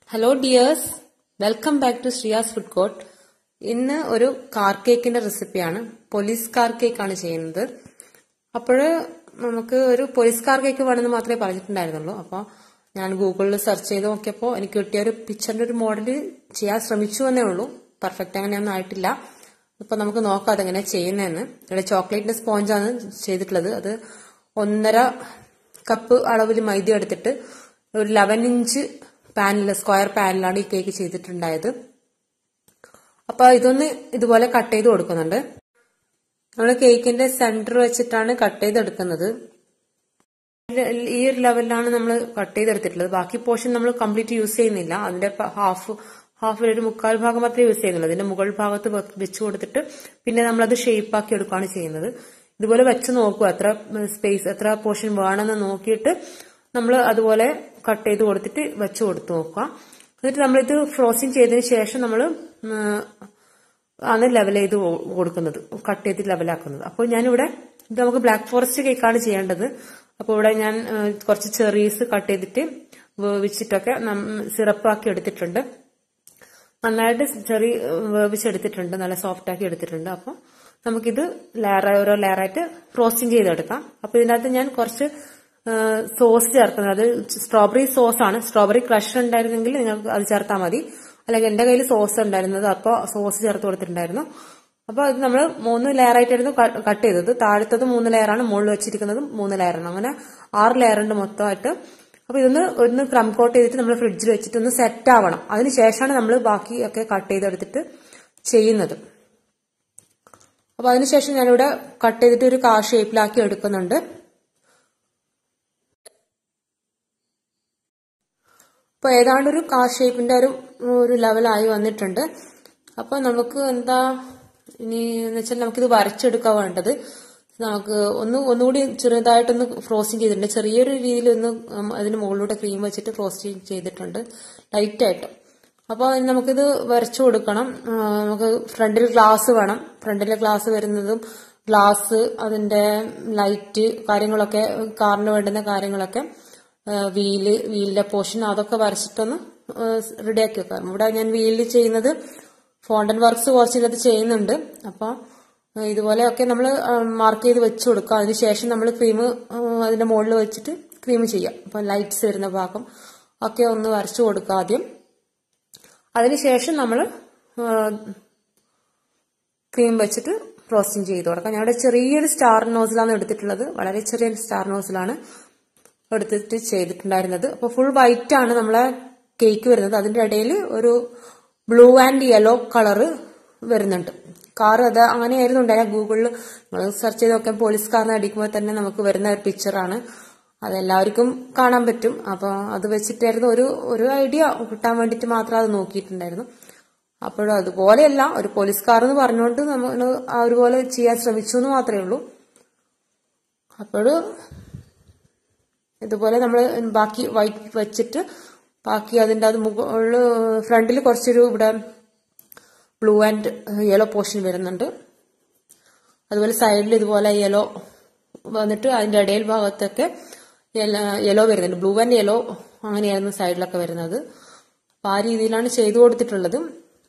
hello dears welcome back to Sreeyas food court ഇന്ന് ഒരു car കേക്കിന്റെ റെസിപ്പിയാണ് പോലീസ് കാർ കേക്ക് ആണ് ചെയ്യുന്നത് അപ്പോൾ നമുക്ക് ഒരു പോലീസ് കാർ കേക്ക് വേണമെന്ന് മാത്രമേ പറഞ്ഞിട്ടുണ്ടായിരുന്നുള്ളൂ അപ്പോൾ ഞാൻ ഗൂഗിളിൽ സെർച്ച് ചെയ്ത് നോക്കിയപ്പോൾ എനിക്ക് കിട്ടിയ ഒരു പിക്ചറിന്റെ ഒരു മോഡൽ ചെയ്യാൻ ശ്രമിച്ചു എന്നേ ഉള്ളൂ പെർഫെക്റ്റ് അങ്ങനെയൊന്നും ആയിട്ടില്ല അപ്പൊ നമുക്ക് നോക്കാം അതെങ്ങനെ ചെയ്യുന്നതെന്ന് ഇവിടെ ചോക്ലേറ്റിന്റെ സ്പോഞ്ചാണ് ചെയ്തിട്ടുള്ളത് അത് ഒന്നര കപ്പ് അളവിൽ മൈദ എടുത്തിട്ട് ഒരു ലെവൻ ഇഞ്ച് പാനിൽ സ്ക്വയർ പാനിലാണ് ഈ കേക്ക് ചെയ്തിട്ടുണ്ടായത് അപ്പൊ ഇതൊന്ന് ഇതുപോലെ കട്ട് ചെയ്ത് കൊടുക്കുന്നുണ്ട് നമ്മൾ കേക്കിന്റെ സെന്റർ വെച്ചിട്ടാണ് കട്ട് ചെയ്തെടുക്കുന്നത് ഈ ഒരു ലെവലിലാണ് നമ്മൾ കട്ട് ചെയ്തെടുത്തിട്ടുള്ളത് ബാക്കി പോർഷൻ നമ്മൾ കംപ്ലീറ്റ് യൂസ് ചെയ്യുന്നില്ല അതിന്റെ ഹാഫ് ഹാഫിൽ ഒരു മുക്കാൽ ഭാഗം മാത്രമേ യൂസ് ചെയ്യുന്നുള്ളൂ അതിന്റെ മുകൾ ഭാഗത്ത് വെച്ച് കൊടുത്തിട്ട് പിന്നെ നമ്മൾ അത് ഷേപ്പ് ആക്കി എടുക്കുകയാണ് ചെയ്യുന്നത് ഇതുപോലെ വെച്ച് നോക്കുക എത്ര സ്പേസ് എത്ര പോർഷൻ വേണമെന്ന് നോക്കിയിട്ട് നമ്മൾ അതുപോലെ കട്ട് ചെയ്ത് കൊടുത്തിട്ട് വെച്ച് കൊടുത്ത് നോക്കുക എന്നിട്ട് നമ്മളിത് ഫ്രോസിങ് ചെയ്തതിന് ശേഷം നമ്മൾ ആണ് ലെവൽ ചെയ്ത് കൊടുക്കുന്നത് കട്ട് ചെയ്ത് ലെവലാക്കുന്നത് അപ്പോൾ ഞാനിവിടെ ഇത് നമുക്ക് ബ്ലാക്ക് ഫോറസ്റ്റ് കേക്കാണ് ചെയ്യേണ്ടത് അപ്പോൾ ഇവിടെ ഞാൻ കുറച്ച് ചെറീസ് കട്ട് ചെയ്തിട്ട് വേവിച്ചിട്ടൊക്കെ സിറപ്പ് ആക്കി എടുത്തിട്ടുണ്ട് നന്നായിട്ട് ചെറിയ വേവിച്ചെടുത്തിട്ടുണ്ട് നല്ല സോഫ്റ്റ് ആക്കി എടുത്തിട്ടുണ്ട് അപ്പോൾ നമുക്കിത് ലെയർ ഓരോ ലെയറായിട്ട് റോസ്റ്റിംഗ് ചെയ്തെടുക്കാം അപ്പോൾ ഇതിനകത്ത് ഞാൻ കുറച്ച് സോസ് ചേർക്കുന്നത് അത് സ്ട്രോബെറി സോസ് ആണ് സ്ട്രോബെറി ക്രഷ് ഉണ്ടായിരുന്നെങ്കിൽ നിങ്ങൾക്ക് അത് ചേർത്താൽ മതി അല്ലെങ്കിൽ എന്റെ കയ്യിൽ സോസ് ഉണ്ടായിരുന്നത് അപ്പോൾ സോസ് ചേർത്ത് കൊടുത്തിട്ടുണ്ടായിരുന്നു അപ്പോൾ അത് നമ്മൾ മൂന്ന് ലെയർ ആയിട്ടായിരുന്നു കട്ട് ചെയ്തത് താഴത്തത് മൂന്ന് ലെയറാണ് മുകളിൽ വെച്ചിരിക്കുന്നതും മൂന്ന് ലെയറാണ് അങ്ങനെ ആറ് ലെയർ ഉണ്ട് മൊത്തമായിട്ട് അപ്പൊ ഇതൊന്ന് ഒന്ന് ക്രം കോട്ട് ചെയ്തിട്ട് നമ്മൾ ഫ്രിഡ്ജിൽ വെച്ചിട്ട് ഒന്ന് സെറ്റ് ആവണം അതിനുശേഷമാണ് നമ്മൾ ബാക്കി ഒക്കെ കട്ട് ചെയ്തെടുത്തിട്ട് ചെയ്യുന്നത് അപ്പൊ അതിനുശേഷം ഞാനിവിടെ കട്ട് ചെയ്തിട്ട് ഒരു കാർ ഷേപ്പിലാക്കി എടുക്കുന്നുണ്ട് അപ്പൊ ഏതാണ്ട് ഒരു കാർ ഷേപ്പിന്റെ ഒരു ഒരു ലെവലായി വന്നിട്ടുണ്ട് അപ്പൊ നമുക്ക് എന്താ ഇനി എന്ന് വെച്ചാൽ നമുക്കിത് വരച്ചെടുക്കാൻ വേണ്ടത് നമുക്ക് ഒന്ന് ഒന്നുകൂടി ചെറുതായിട്ടൊന്ന് ഫ്രോസ്റ്റിംഗ് ചെയ്തിട്ടുണ്ട് ചെറിയൊരു രീതിയിൽ ഒന്ന് അതിന് മുകളിലൂടെ ക്രീം വെച്ചിട്ട് ഫ്രോസ്റ്റിംഗ് ചെയ്തിട്ടുണ്ട് ലൈറ്റ് ആയിട്ട് അപ്പോൾ നമുക്കിത് വരച്ചു കൊടുക്കണം നമുക്ക് ഫ്രണ്ടിൽ ഗ്ലാസ് വേണം ഫ്രണ്ടിലെ ഗ്ലാസ് വരുന്നതും ഗ്ലാസ് അതിന്റെ ലൈറ്റ് കാര്യങ്ങളൊക്കെ കാറിന് വേണ്ടുന്ന കാര്യങ്ങളൊക്കെ വീല് വീലിന്റെ പോർഷൻ അതൊക്കെ വരച്ചിട്ടൊന്ന് റെഡിയാക്കി വെക്കാം ഇവിടെ ഞാൻ വീലിൽ ചെയ്യുന്നത് ഫോണ്ടൻ വർക്ക്സ് കുറച്ചിനകത്ത് ചെയ്യുന്നുണ്ട് അപ്പോൾ ഇതുപോലെയൊക്കെ നമ്മൾ മാർക്ക് ചെയ്ത് വെച്ച് കൊടുക്കുക അതിനുശേഷം നമ്മൾ ക്രീം അതിന്റെ മുകളിൽ വെച്ചിട്ട് ക്രീം ചെയ്യാം അപ്പം ലൈറ്റ്സ് വരുന്ന ഭാഗം ഒക്കെ ഒന്ന് വരച്ചു കൊടുക്കുക ആദ്യം അതിനുശേഷം നമ്മൾ ക്രീം വെച്ചിട്ട് റോസ്റ്റിംഗ് ചെയ്ത് കൊടുക്കാം ഞങ്ങളുടെ ചെറിയൊരു സ്റ്റാർ നോസിലാണ് എടുത്തിട്ടുള്ളത് വളരെ ചെറിയ സ്റ്റാർ നോസിലാണ് എടുത്തിട്ട് ചെയ്തിട്ടുണ്ടായിരുന്നത് അപ്പോൾ ഫുൾ വൈറ്റ് ആണ് നമ്മളെ കേക്ക് വരുന്നത് അതിന്റെ ഇടയിൽ ഒരു ബ്ലൂ ആൻഡ് യെല്ലോ കളറ് വരുന്നുണ്ട് കാർ അത് അങ്ങനെയായിരുന്നു ഉണ്ടായ ഗൂഗിളിൽ നമ്മൾ സെർച്ച് ചെയ്ത് നോക്കാൻ പോലീസ് കാറിന് അടിക്കുമ്പോൾ തന്നെ നമുക്ക് വരുന്ന ഒരു പിക്ചറാണ് അതെല്ലാവർക്കും കാണാൻ പറ്റും അപ്പോൾ അത് വെച്ചിട്ടായിരുന്നു ഒരു ഒരു ഐഡിയ കിട്ടാൻ വേണ്ടിയിട്ട് മാത്രം അത് നോക്കിയിട്ടുണ്ടായിരുന്നു അപ്പോഴും അതുപോലെയല്ല ഒരു പോലീസ് കാർ എന്ന് പറഞ്ഞുകൊണ്ട് നമ്മൾ ആ ഒരുപോലെ ചെയ്യാൻ ശ്രമിച്ചു എന്ന് മാത്രമേ ഉള്ളൂ അപ്പോൾ ഇതുപോലെ നമ്മൾ ബാക്കി വൈറ്റ് വെച്ചിട്ട് ബാക്കി അതിൻ്റെ അത് മുകളിൽ ഫ്രണ്ടിൽ കുറച്ചൊരു ഇവിടെ ബ്ലൂ ആൻഡ് യെല്ലോ പോർഷൻ വരുന്നുണ്ട് അതുപോലെ സൈഡിൽ ഇതുപോലെ യെല്ലോ വന്നിട്ട് അതിന്റെ ഇടയിൽ ഭാഗത്തൊക്കെ യെല്ലോ വരുന്നുണ്ട് ബ്ലൂ ആൻഡ് യെല്ലോ അങ്ങനെയായിരുന്നു സൈഡിലൊക്കെ വരുന്നത് അപ്പൊ ആ രീതിയിലാണ് ചെയ്തു കൊടുത്തിട്ടുള്ളത്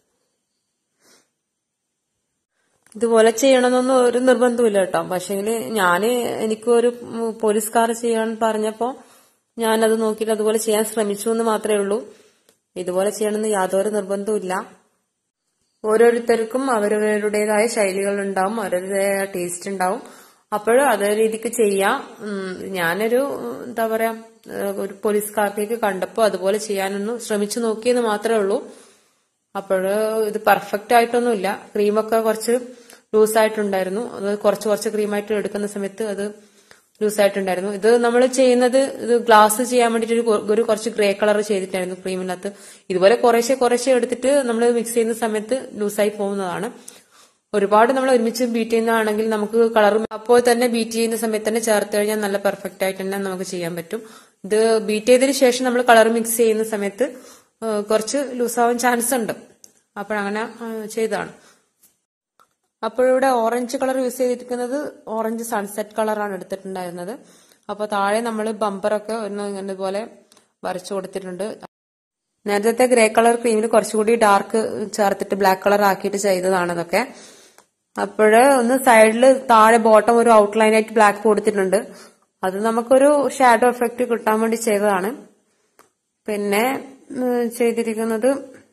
ഇതുപോലെ ചെയ്യണമെന്നൊന്നും ഒരു നിർബന്ധമില്ല കേട്ടോ പക്ഷെങ്കിൽ ഞാന് എനിക്കൊരു പോലീസ് കാർ ചെയ്യാൻ പറഞ്ഞപ്പോ ഞാനത് നോക്കിയിട്ട് അതുപോലെ ചെയ്യാൻ ശ്രമിച്ചു എന്ന് മാത്രമേ ഉള്ളൂ ഇതുപോലെ ചെയ്യണമെന്ന് യാതൊരു നിർബന്ധവും ഓരോരുത്തർക്കും അവരവരുടേതായ ശൈലികൾ ഉണ്ടാവും അവരുടേതായ ടേസ്റ്റ് ഉണ്ടാവും അപ്പോഴും അതേ രീതിക്ക് ചെയ്യാം ഞാനൊരു എന്താ പറയാ ഒരു പോലീസ് കാർക്കേക്ക് കണ്ടപ്പോൾ അതുപോലെ ചെയ്യാനൊന്ന് ശ്രമിച്ചു നോക്കിയെന്ന് മാത്രമേ ഉള്ളൂ അപ്പോൾ ഇത് പെർഫെക്റ്റ് ആയിട്ടൊന്നുമില്ല ക്രീമൊക്കെ കുറച്ച് ലൂസായിട്ടുണ്ടായിരുന്നു അത് കുറച്ച് കുറച്ച് ക്രീമായിട്ട് എടുക്കുന്ന സമയത്ത് അത് ലൂസായിട്ടുണ്ടായിരുന്നു ഇത് നമ്മൾ ചെയ്യുന്നത് ഇത് ഗ്ലാസ് ചെയ്യാൻ വേണ്ടിയിട്ട് ഒരു കുറച്ച് ഗ്രേ കളർ ചെയ്തിട്ടായിരുന്നു ക്രീമിനകത്ത് ഇതുപോലെ കുറേശ്ശെ കുറേശ്ശെ എടുത്തിട്ട് നമ്മൾ മിക്സ് ചെയ്യുന്ന സമയത്ത് ലൂസായി പോകുന്നതാണ് ഒരുപാട് നമ്മൾ ഒരുമിച്ച് ബീറ്റ് ചെയ്യുന്നതാണെങ്കിൽ നമുക്ക് കളർ അപ്പോൾ തന്നെ ബീറ്റ് ചെയ്യുന്ന സമയത്ത് തന്നെ ചേർത്ത് കഴിഞ്ഞാൽ നല്ല പെർഫെക്റ്റ് ആയിട്ട് തന്നെ നമുക്ക് ചെയ്യാൻ പറ്റും ഇത് ബീറ്റ് ചെയ്തതിന് ശേഷം നമ്മൾ കളർ മിക്സ് ചെയ്യുന്ന സമയത്ത് കുറച്ച് ലൂസാവാൻ ചാൻസ് ഉണ്ട് അപ്പോഴങ്ങനെ ചെയ്തതാണ് അപ്പോഴിവിടെ ഓറഞ്ച് കളർ യൂസ് ചെയ്തിരിക്കുന്നത് ഓറഞ്ച് സൺസെറ്റ് കളറാണ് എടുത്തിട്ടുണ്ടായിരുന്നത് അപ്പോൾ താഴെ നമ്മൾ ബമ്പറൊക്കെ ഒന്ന് ഇങ്ങനെ പോലെ വരച്ചു കൊടുത്തിട്ടുണ്ട് നേരത്തെ ഗ്രേ കളർ ക്രീമിൽ കുറച്ചുകൂടി ഡാർക്ക് ചേർത്തിട്ട് ബ്ലാക്ക് കളർ ആക്കിയിട്ട് ചെയ്തതാണ് അതൊക്കെ അപ്പോഴ് ഒന്ന് സൈഡിൽ താഴെ ബോട്ടം ഒരു ഔട്ട്ലൈൻ ആയിട്ട് ബ്ലാക്ക് കൊടുത്തിട്ടുണ്ട് അത് നമുക്കൊരു ഷാഡോ എഫക്റ്റ് കിട്ടാൻ വേണ്ടി ചെയ്തതാണ് പിന്നെ ഉം, ചെയ്തിരിക്കുന്നത്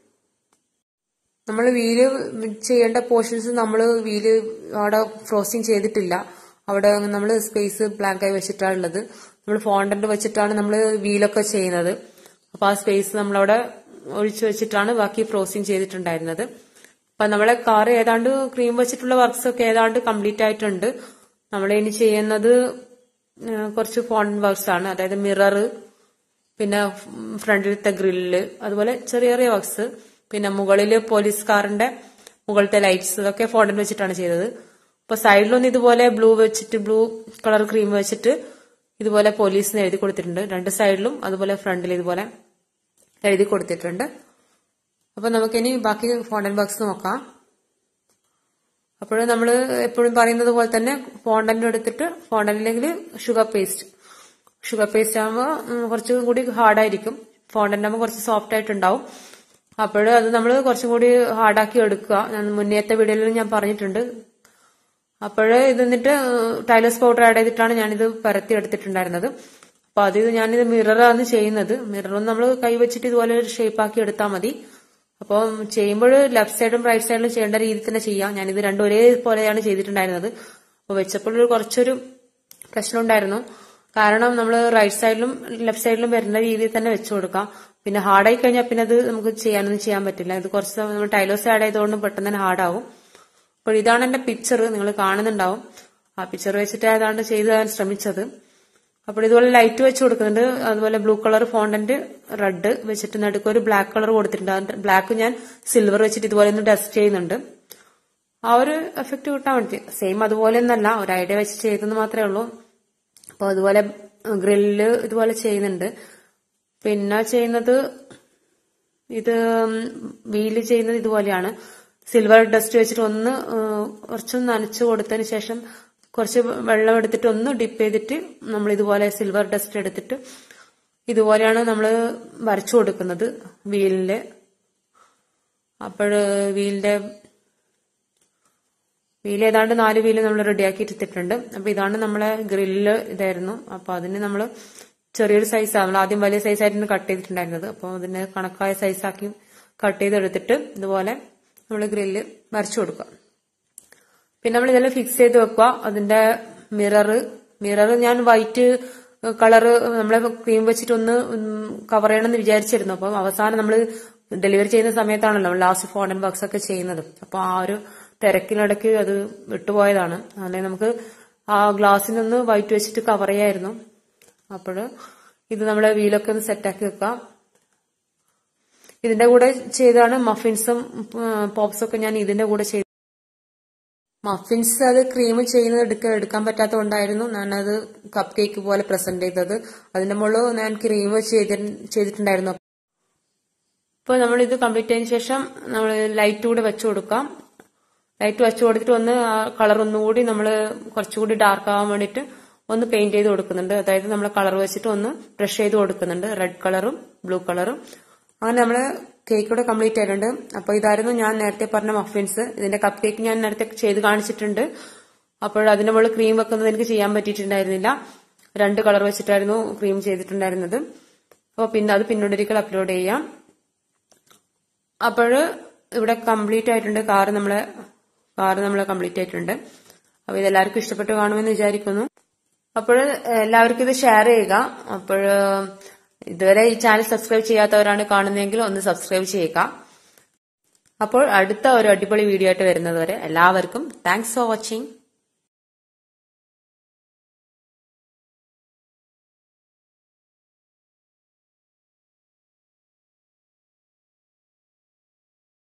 നമ്മൾ വീല് ചെയ്യേണ്ട പോർഷൻസ് നമ്മൾ വീല് അവിടെ ഫ്രോസിങ് ചെയ്തിട്ടില്ല അവിടെ നമ്മൾ സ്പേസ് ബ്ലാങ്ക് ആയി വെച്ചിട്ടാണ് ഉള്ളത് നമ്മൾ ഫോണ്ടന്റ് വെച്ചിട്ടാണ് നമ്മൾ വീലൊക്കെ ചെയ്യുന്നത് അപ്പൊ ആ സ്പേസ് നമ്മളവിടെ ഒഴിച്ചു വെച്ചിട്ടാണ് ബാക്കി ഫ്രോസിങ് ചെയ്തിട്ടുണ്ടായിരുന്നത് അപ്പൊ നമ്മളെ കാർ ഏതാണ്ട് ക്രീം വെച്ചിട്ടുള്ള വർക്ക്സ് ഒക്കെ ഏതാണ്ട് കംപ്ലീറ്റ് ആയിട്ടുണ്ട് നമ്മൾ ഇനി ചെയ്യുന്നത് ഏഹ്, കുറച്ച് ഫോൺ വർക്ക്സ് ആണ് അതായത് മിറർ പിന്നെ ഫ്രണ്ടിലത്തെ ഗ്രില്ല് അതുപോലെ ചെറിയ ചെറിയ വർക്ക്സ് പിന്നെ മുകളില് പോലീസ് കാറിന്റെ മുകളിലത്തെ ലൈറ്റ്സ് ഇതൊക്കെ ഫോണ്ടൻ വെച്ചിട്ടാണ് ചെയ്തത് അപ്പൊ സൈഡിലൊന്ന് ഇതുപോലെ ബ്ലൂ വെച്ചിട്ട് ബ്ലൂ കളർ ക്രീം വെച്ചിട്ട് ഇതുപോലെ പോലീസിന് എഴുതി കൊടുത്തിട്ടുണ്ട് രണ്ട് സൈഡിലും അതുപോലെ ഫ്രണ്ടിൽ ഇതുപോലെ എഴുതി കൊടുത്തിട്ടുണ്ട് അപ്പൊ നമുക്കിനി ബാക്കി ഫോണ്ടൻ ബോക്സ് നോക്കാം അപ്പോൾ നമ്മൾ എപ്പോഴും പറയുന്നത് പോലെ തന്നെ ഫോണ്ടന്റ് എടുത്തിട്ട് ഫോണ്ടന്റില്ലെങ്കിൽ ഷുഗർ പേസ്റ്റ് ഷുഗർ പേസ്റ്റ് ആകുമ്പോൾ കുറച്ചും കൂടി ഹാർഡായിരിക്കും ഫോണ്ടന്റ് ആകുമ്പോൾ കുറച്ച് സോഫ്റ്റ് ആയിട്ടുണ്ടാവും അപ്പോൾ അത് നമ്മൾ കുറച്ചും കൂടി ഹാർഡാക്കി എടുക്കുക ഞാൻ മുന്നേത്തെ വീഡിയോയിൽ ഞാൻ പറഞ്ഞിട്ടുണ്ട് അപ്പോൾ ഇത് എന്നിട്ട് ടൈലസ് പൗഡർ ആഡ് ചെയ്തിട്ടാണ് ഞാനിത് പരത്തി എടുത്തിട്ടുണ്ടായിരുന്നത് അപ്പൊ അത് ഞാനിത് മിററാണ് ചെയ്യുന്നത് മിററും നമ്മൾ കൈ വെച്ചിട്ട് ഇതുപോലെ ഒരു ഷേപ്പ് ആക്കി എടുത്താൽ മതി അപ്പോൾ ചെയ്യുമ്പോൾ ലെഫ്റ്റ് സൈഡും റൈറ്റ് സൈഡിലും ചെയ്യേണ്ട രീതിയിൽ തന്നെ ചെയ്യാം ഞാനിത് രണ്ടും ഒരേപോലെയാണ് ചെയ്തിട്ടുണ്ടായിരുന്നത് അപ്പോൾ വെച്ചപ്പോൾ ഒരു കുറച്ചൊരു പ്രശ്നം ഉണ്ടായിരുന്നു കാരണം നമ്മൾ റൈറ്റ് സൈഡിലും ലെഫ്റ്റ് സൈഡിലും വരുന്ന രീതിയിൽ തന്നെ വെച്ചു കൊടുക്കാം പിന്നെ ഹാർഡായി കഴിഞ്ഞാൽ പിന്നെ അത് നമുക്ക് ചെയ്യാനൊന്നും ചെയ്യാൻ പറ്റില്ല ഇത് കുറച്ച് നമ്മൾ ടൈലോസ് ആഡ് ചെയ്തുകൊണ്ട് പെട്ടെന്ന് തന്നെ ഹാർഡാവും അപ്പോൾ ഇതാണ് എന്റെ പിക്ചർ നിങ്ങൾ കാണുന്നുണ്ടാവും ആ പിക്ചർ വെച്ചിട്ട് ഏതാണ്ട് ചെയ്തു തരാൻ ശ്രമിച്ചത് അപ്പോൾ ഇതുപോലെ ലൈറ്റ് വെച്ച് കൊടുക്കുന്നുണ്ട് അതുപോലെ ബ്ലൂ കളർ ഫോണ്ടന്റ് റെഡ് വെച്ചിട്ട് നടുക്ക് ഒരു ബ്ലാക്ക് കളർ കൊടുത്തിട്ടുണ്ട് ബ്ലാക്ക് ഞാൻ സിൽവർ വെച്ചിട്ട് ഇതുപോലെ ഒന്ന് ഡസ്റ്റ് ചെയ്യുന്നുണ്ട് ആ ഒരു എഫക്റ്റ് കിട്ടാൻ വേണ്ടി സെയിം അതുപോലെ ഒന്നല്ല ഒരു ഐഡിയ വെച്ച് ചെയ്തെന്ന് മാത്രമേ ഉള്ളൂ അപ്പോൾ അതുപോലെ ഗ്രില്ല് ഇതുപോലെ ചെയ്യുന്നുണ്ട് പിന്നെ ചെയ്യുന്നത് ഇത് വീല് ചെയ്യുന്നത് ഇതുപോലെയാണ് സിൽവർ ഡസ്റ്റ് വെച്ചിട്ട് ഒന്ന് ഏഹ്, കുറച്ചൊന്ന് നനച്ചു കൊടുത്തതിന് ശേഷം കുറച്ച് വെള്ളം എടുത്തിട്ട് ഒന്ന് ഡിപ്പ് ചെയ്തിട്ട് നമ്മൾ ഇതുപോലെ സിൽവർ ഡസ്റ്റ് എടുത്തിട്ട് ഇതുപോലെയാണ് നമ്മൾ വരച്ചു കൊടുക്കുന്നത് വീലില് അപ്പോൾ വീലിന്റെ വീൽ ഏതാണ്ട് നാല് വീല് നമ്മൾ റെഡിയാക്കി എടുത്തിട്ടുണ്ട് അപ്പൊ ഇതാണ് നമ്മളെ ഗ്രില്ല് ഇതായിരുന്നു അപ്പൊ അതിന് നമ്മൾ ചെറിയൊരു സൈസ് നമ്മൾ ആദ്യം വലിയ സൈസ് ആയിരുന്നു കട്ട് ചെയ്തിട്ടുണ്ടായിരുന്നത് അപ്പോൾ അതിന് കണക്കായ സൈസാക്കി കട്ട് ചെയ്തെടുത്തിട്ട് ഇതുപോലെ നമ്മൾ ഗ്രില്ല് വരച്ചു കൊടുക്കുക പിന്നെ നമ്മൾ ഇതെല്ലാം ഫിക്സ് ചെയ്ത് വെക്കുക അതിന്റെ മിറർ മിറർ ഞാൻ വൈറ്റ് കളറ് നമ്മളെ ക്രീം വെച്ചിട്ട് ഒന്ന് കവർ ചെയ്യണമെന്ന് വിചാരിച്ചിരുന്നു അപ്പം അവസാനം നമ്മൾ ഡെലിവറി ചെയ്യുന്ന സമയത്താണല്ലോ ലാസ്റ്റ് ഫോണ്ടൻ ബോക്സ് ഒക്കെ ചെയ്യുന്നത് അപ്പൊ ആ ഒരു തിരക്കിനിടയ്ക്ക് അത് വിട്ടുപോയതാണ് അല്ലെങ്കിൽ നമുക്ക് ആ ഗ്ലാസ്സിൽ നിന്ന് വൈറ്റ് വെച്ചിട്ട് കവർ ചെയ്യായിരുന്നു അപ്പോൾ ഇത് നമ്മളെ വീലൊക്കെ ഒന്ന് സെറ്റാക്കി വെക്കാം ഇതിന്റെ കൂടെ ചെയ്താണ് മഫിൻസും പോപ്സും ഒക്കെ ഞാൻ ഇതിന്റെ കൂടെ ചെയ്തു മഫിൻസ് അത് ക്രീം ചെയ്യുന്നത് എടുക്ക എടുക്കാൻ പറ്റാത്തതുകൊണ്ടായിരുന്നു ഞാനത് കപ്പ് കേക്ക് പോലെ പ്രസന്റ് ചെയ്തത് അതിന്റെ മുകളിൽ ഞാൻ ക്രീം ചെയ്തിട്ടുണ്ടായിരുന്നു അപ്പോൾ നമ്മൾ ഇത് കംപ്ലീറ്റ് ചെയ്തതിനു ശേഷം നമ്മൾ ലൈറ്റ് കൂടെ വെച്ചു കൊടുക്കാം ലൈറ്റ് വെച്ചു കൊടുത്തിട്ട് ഒന്ന് ആ കളർ ഒന്നുകൂടി നമ്മൾ കുറച്ചുകൂടി ഡാർക്ക് ആവാൻ വേണ്ടിയിട്ട് ഒന്ന് പെയിന്റ് ചെയ്ത് കൊടുക്കുന്നുണ്ട് അതായത് നമ്മൾ കളർ വെച്ചിട്ട് ഒന്ന് ബ്രഷ് ചെയ്ത് കൊടുക്കുന്നുണ്ട് റെഡ് കളറും ബ്ലൂ കളറും അങ്ങനെ നമ്മള് കേക്ക് കൂടെ കംപ്ലീറ്റ് ആയിട്ടുണ്ട് അപ്പൊ ഇതായിരുന്നു ഞാൻ നേരത്തെ പറഞ്ഞ മഫിൻസ് ഇതിന്റെ കപ്പ് കേക്ക് ഞാൻ നേരത്തെ ചെയ്ത് കാണിച്ചിട്ടുണ്ട് അപ്പോൾ അതിന്റെ മുകളിൽ ക്രീം വെക്കുന്നത് എനിക്ക് ചെയ്യാൻ പറ്റിയിട്ടുണ്ടായിരുന്നില്ല രണ്ട് കളർ വെച്ചിട്ടായിരുന്നു ക്രീം ചെയ്തിട്ടുണ്ടായിരുന്നത് അപ്പോൾ പിന്നെ അത് പിന്നോടൊരിക്കൽ അപ്ലോഡ് ചെയ്യാം അപ്പോൾ ഇവിടെ കംപ്ലീറ്റ് ആയിട്ടുണ്ട് കാറ് നമ്മളെ കാറ് നമ്മളെ കംപ്ലീറ്റ് ആയിട്ടുണ്ട് അപ്പൊ ഇതെല്ലാവർക്കും ഇഷ്ടപ്പെട്ടു കാണുമെന്ന് വിചാരിക്കുന്നു അപ്പോൾ എല്ലാവർക്കും ഇത് ഷെയർ ചെയ്യുക അപ്പോൾ ഇതുവരെ ഈ ചാനൽ സബ്സ്ക്രൈബ് ചെയ്യാത്തവരാണ് കാണുന്നതെങ്കിൽ ഒന്ന് സബ്സ്ക്രൈബ് ചെയ്യുക അപ്പോൾ അടുത്ത ഒരു അടിപൊളി വീഡിയോ ആയിട്ട് വരുന്നത് വരെ എല്ലാവർക്കും താങ്ക്സ് ഫോർ വാച്ചിങ്